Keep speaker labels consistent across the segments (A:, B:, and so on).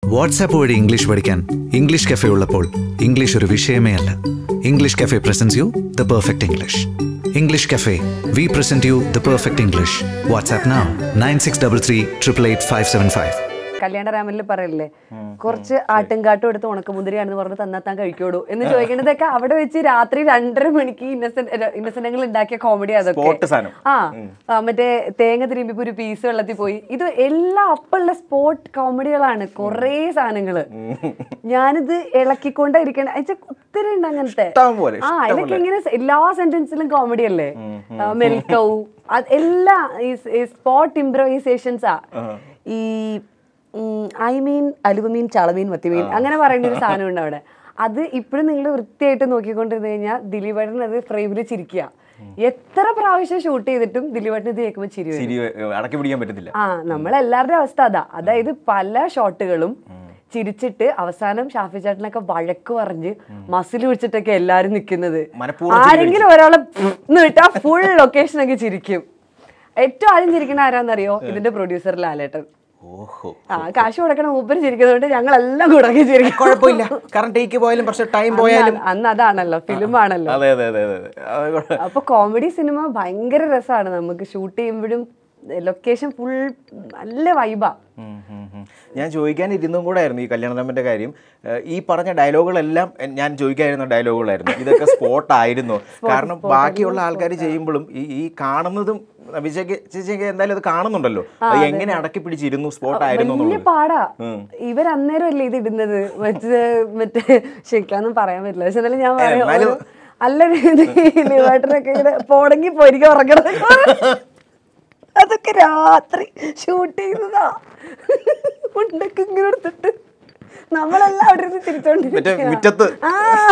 A: WhatsApp വഴി English പഠിക്കാൻ English cafe ഉള്ളപ്പോൾ ഇംഗ്ലീഷ് ഒരു വിഷയമേ അല്ല English cafe presents you the perfect English English cafe we present you the perfect English WhatsApp now nine six double three triple eight five seven five
B: കല്യാണ രാമനിൽ പറയല്ലേ കുറച്ച് ആട്ടും കാട്ടും എടുത്ത് ഉണക്കമുന്തിരിയാണെന്ന് പറഞ്ഞ് തന്നാ താൻ കഴിക്കോടൂ എന്ന് ചോദിക്കേണ്ടതൊക്കെ അവിടെ വെച്ച് രാത്രി രണ്ടര മണിക്ക് ഇന്നസെന്റ് ഇന്നസെന്റങ്ങൾ ഉണ്ടാക്കിയ കോമഡി അതൊക്കെ
C: Spot സാധനം.
B: ആ ആ, മറ്റേ തേങ്ങ തിരുമ്പിപ്പോ ഒരു പീസ് വെള്ളത്തിൽ പോയി ഇത് എല്ലാം അപ്പുള്ള സ്പോട്ട് കോമഡികളാണ് കുറേ സാധനങ്ങള് ഞാനിത് ഇളക്കിക്കൊണ്ടിരിക്കണ എന്നുവെച്ചാ ഒത്തിരി ഉണ്ട് അങ്ങനത്തെ
C: ഇഷ്ടം പോലെ,
B: ആ
C: ഇഷ്ടം
B: ഇതൊക്കെ ഇങ്ങനെ എല്ലാ സെന്റൻസിലും കോമഡി അല്ലേ മെൽക്കൗ എല്ലാ ഈ സ്പോട്ട് ഇംപ്രവൈസേഷൻസാ ഈ ഐ മീൻ അലുവമീൻ ചളമീൻ മത്തിമീൻ അങ്ങനെ പറയുന്ന ഒരു സാധനം ഉണ്ട് അവിടെ അത് ഇപ്പോഴും നിങ്ങൾ വൃത്തിയായിട്ട് നോക്കിക്കൊണ്ടിരുന്നു കഴിഞ്ഞാൽ ദിലീപേട്ടൻ അത് ഫ്രെയിമിൽ ചിരിക്കുക എത്ര പ്രാവശ്യം ഷൂട്ട് ചെയ്തിട്ടും ദിലീപേട്ടൻ ഇത് കേൾക്കുമ്പോൾ ചിരി വരും
C: ചിരി ഏഹ്, അടക്കി പിടിക്കാൻ പറ്റത്തില്ല
B: ആ നമ്മളെല്ലാവരുടെയും അവസ്ഥ അതാ അതായത് പല ഷോട്ടുകളും ചിരിച്ചിട്ട് അവസാനം ഷാഫി ചേട്ടനൊക്കെ വഴക്ക് പറഞ്ഞ് മസിൽ പിടിച്ചിട്ടൊക്കെ എല്ലാരും നിൽക്കുന്നത്
C: മനഃപൂർവ്വം ചിരി
B: ആരെങ്കിലും ഒരാളെ എന്ന് വിട്ടാ ഫുൾ ലൊക്കേഷനൊക്കെ ചിരിക്കും ഏറ്റവും ആദ്യം ചിരിക്കുന്ന ആരാന്നറിയോ ഇതിന്റെ പ്രൊഡ്യൂസർ ലാലേട്ടൻ
C: ഓഹോ
B: ആ കാശ് കൊടുക്കണ മൂപ്പര് ചിരിക്കുന്നതുകൊണ്ട് ഞങ്ങളെല്ലാം കൂടെ ചിരിക്കും
C: കുഴപ്പമില്ല കാരണം ടേക്ക് പോയാലും പക്ഷെ ടൈം പോയാലും
B: അന്ന് അന്ന് അതാണല്ലോ ഫിലിം ആണല്ലോ
C: അതെ അതെ അതെ അതെ അത് കുഴ-
B: അപ്പൊ കോമഡി സിനിമ ഭയങ്കര രസമാണ് നമുക്ക് ഷൂട്ട് ചെയ്യുമ്പോഴും ലൊക്കേഷൻ ഫുൾ നല്ല വൈബാ
C: ഉം, ഉം, ഉം. ഞാൻ ചോദിക്കാനിരുന്നും കൂടെ ആയിരുന്നു ഈ കല്യാണരാമന്റെ കാര്യം ഏഹ്, ഈ പറഞ്ഞ ഡയലോഗുകളെല്ലാം എ- ഞാൻ ചോദിക്കാനിരുന്ന ഡയലോഗുകളായിരുന്നു ഇതൊക്കെ സ്പോട്ട് ആയിരുന്നു കാരണം ബാക്കിയുള്ള ആൾക്കാർ ചെയ്യുമ്പോഴും ഈ ഈ കാണുന്നതും അഭിഷേക് ചേച്ചിക്ക് എന്തായാലും അത് കാണുന്നുണ്ടല്ലോ അത് എങ്ങനെ അടക്കി പിടിച്ചിരുന്നു സ്പോട്ട് ആയിരുന്നു
B: വലിയ
C: എന്നുള്ളത്
B: പാടാ ഇവർ അന്നേരം അല്ലേ ഇത് ഇടുന്നത് മറ്റേ മറ്റേ ശരിക്കാന്നും പറയാൻ പറ്റില്ല പക്ഷെ എന്നാലും ഞാൻ പറയാം
C: എന്നാലും-
B: ഒരു- നല്ല രീതിയിൽ ഏട്ടനൊക്കെ ഇങ്ങനെ പോണെങ്കിൽ പോയിരിക്കും ഉറങ്ങണം അതൊക്കെ രാത്രി ഷൂട്ട് ചെയ്യുന്നതാ ഉണ്ടൊക്കെ ഇങ്ങനെ എടുത്തിട്ട് നമ്മളെല്ലാം അവിടെ ഇരുന്ന്
C: മറ്റേ
B: ചിരിച്ചോണ്ടിരിക്കുക
C: മുറ്റത്ത്
B: ആ.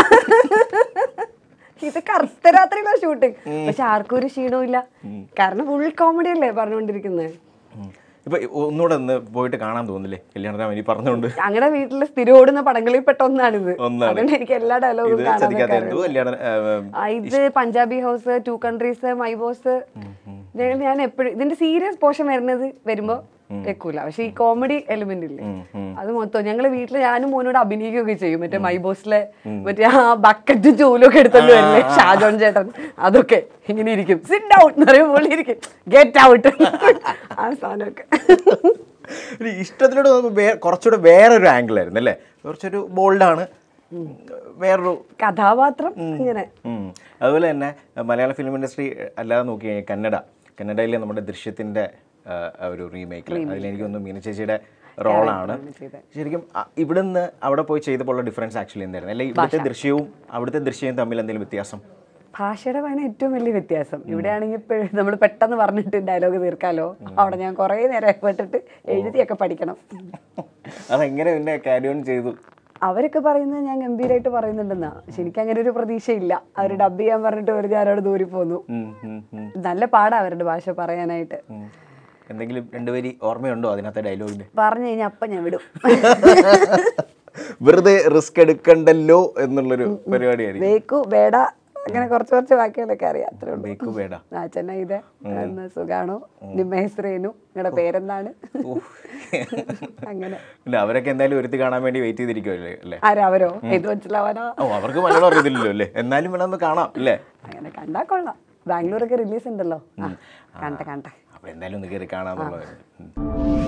B: ഇത് കറുത്ത രാത്രിയിലാണ് ഷൂട്ടിങ് പക്ഷെ ആർക്കും ഒരു ക്ഷീണവും ഇല്ല കാരണം ഫുൾ കോമഡി അല്ലേ പറഞ്ഞുകൊണ്ടിരിക്കുന്നത്
C: ഉം. ഇപ്പൊ ഒന്നുകൂടെ ഒന്ന് പോയിട്ട് കാണാൻ തോന്നില്ലേ കല്യാണരാമൻ ഈ പറഞ്ഞുകൊണ്ട്
B: ഞങ്ങളുടെ വീട്ടില് സ്ഥിരം ഓടുന്ന പടങ്ങളിൽ പെട്ട ഒന്നാണിത്
C: ഒന്നാണ്.
B: അതുകൊണ്ട് എനിക്ക് എല്ലാ ഡയലോഗും
C: ഇത്
B: കാണാൻ
C: ചതിക്കാത്ത എന്തോ കല്യാണ ഏഹ്,
B: ആ, ഇത് Punjabi house two countries my boss ഞാൻ ഞാൻ എപ്പോഴും ഇതിന്റെ സീരിയസ് പോർഷൻ വരുന്നത് വരുമ്പോ വെക്കൂല പക്ഷെ ഈ കോമഡി എലിമെന്റ് ഇല്ലേ അത് മൊത്തം ഞങ്ങള് വീട്ടില് ഞാനും മോനോട് അഭിനയിക്കുകയൊക്കെ ചെയ്യും മറ്റേ മൈ ബോസിലെ മറ്റേ ആ ബക്കറ്റ് ജോലൊക്കെ എടുത്തോണ്ട് വരില്ലേ ഷാജോൺ ചേട്ടൻ അതൊക്കെ ഇങ്ങനെ ഇരിക്കും സിറ്റ് ഔട്ട് എന്ന് പറയുമ്പോൾ ഇരിക്കും ഗെറ്റ് ഔട്ട് ആ സാധനമൊക്കെ
C: ഒരു ഇഷ്ടത്തിലൂടെ നോക്കുമ്പോൾ വേ- കുറച്ചുകൂടെ വേറൊരു ആംഗിൾ ആയിരുന്നു അല്ലേ കുറച്ചൊരു ബോൾഡാണ് വേറൊരു
B: കഥാപാത്രം ഇങ്ങനെ
C: ഉം. അതുപോലെ തന്നെ അഹ് മലയാള ഫിലിം ഇൻഡസ്ട്രി അല്ലാതെ നോക്കി കഴിഞ്ഞാൽ കന്നഡ കന്നഡയിലെ നമ്മുടെ ദൃശ്യത്തിൻ്റെ ഒരു റീമേക്കിൽ അതിലെനിക്ക് തോന്നുന്നു മീന ചേച്ചിയുടെ റോളാണ് ശരിക്കും അ- ഇവിടുന്ന് അവിടെ പോയി ചെയ്തപ്പോൾ ഉള്ള ഡിഫറൻസ് ആക്ച്വലി എന്തായിരുന്നു അല്ലെങ്കിൽ ഇവിടുത്തെ ദൃശ്യവും അവിടുത്തെ ദൃശ്യവും തമ്മിൽ എന്തെങ്കിലും വ്യത്യാസം
B: ഭാഷയുടെ വായന ഏറ്റവും വലിയ വ്യത്യാസം ഇവിടെ ആണെങ്കിൽ നമ്മൾ പെട്ടെന്ന് പറഞ്ഞിട്ട് ഡയലോഗ് തീർക്കാലോ അവിടെ ഞാൻ കുറേ നേരം എഫേർട്ടിട്ട് എഴുതിയൊക്കെ പഠിക്കണം
C: അതെങ്ങനെ പിന്നെ ക്യാരി ഓൺ ചെയ്തു
B: അവരൊക്കെ പറയുന്നത് ഞാൻ ഗംഭീരമായിട്ട് പറയുന്നുണ്ടെന്നാ പക്ഷെ എനിക്ക് അങ്ങനെ ഒരു പ്രതീക്ഷയില്ല അവർ ഡബ് ചെയ്യാൻ പറഞ്ഞിട്ട് വെറുതെ ആരോട് ദൂരി പോന്നു
C: ഉം, ഉം, ഉം,
B: നല്ല പാടാ അവരുടെ ഭാഷ പറയാനായിട്ട്
C: ഉം. എന്തെങ്കിലും രണ്ടുപേരി ഓർമ്മയുണ്ടോ അതിനകത്തെ ഡയലോഗിന്റെ
B: പറഞ്ഞു കഴിഞ്ഞാൽ അപ്പം ഞാൻ വിടും
C: വെറുതെ റിസ്ക് എടുക്കണ്ടല്ലോ എന്നുള്ളൊരു പരിപാടിയായിരിക്കും
B: വേക്കു വേട അങ്ങനെ കുറച്ച് കുറച്ച് വാക്കുകളൊക്കെ അറിയാം അത്രേ ഉള്ളൂ
C: ബേക്കു വേട
B: ആ ചെന്നൈ ഇത് എന്ന് സുഖാണോ നിമ്മ ഹെസ്രേനു നിങ്ങളുടെ പേരെന്താണ് അങ്ങനെ
C: പിന്നെ അവരൊക്കെ എന്തായാലും ഒരുത്തി കാണാൻ വേണ്ടി വെയിറ്റ് ചെയ്തിരിക്കുമല്ലേ അല്ലേ
B: ആരാ അവരോ ഇത് മനസ്സിലാവാനോ
C: ഓ അവർക്ക് മലയാളം അറിയത്തില്ലല്ലോ അല്ലേ എന്നാലും വേണം ഒന്ന് കാണാം അല്ലേ
B: അങ്ങനെ കണ്ടാ കൊള്ളാം ബാംഗ്ലൂരൊക്കെ റിലീസ് ഉണ്ടല്ലോ ആ, കണ്ട കണ്ട
C: അപ്പൊ എന്തായാലും ഒന്ന് കയറി കാണാന്നുള്ളത്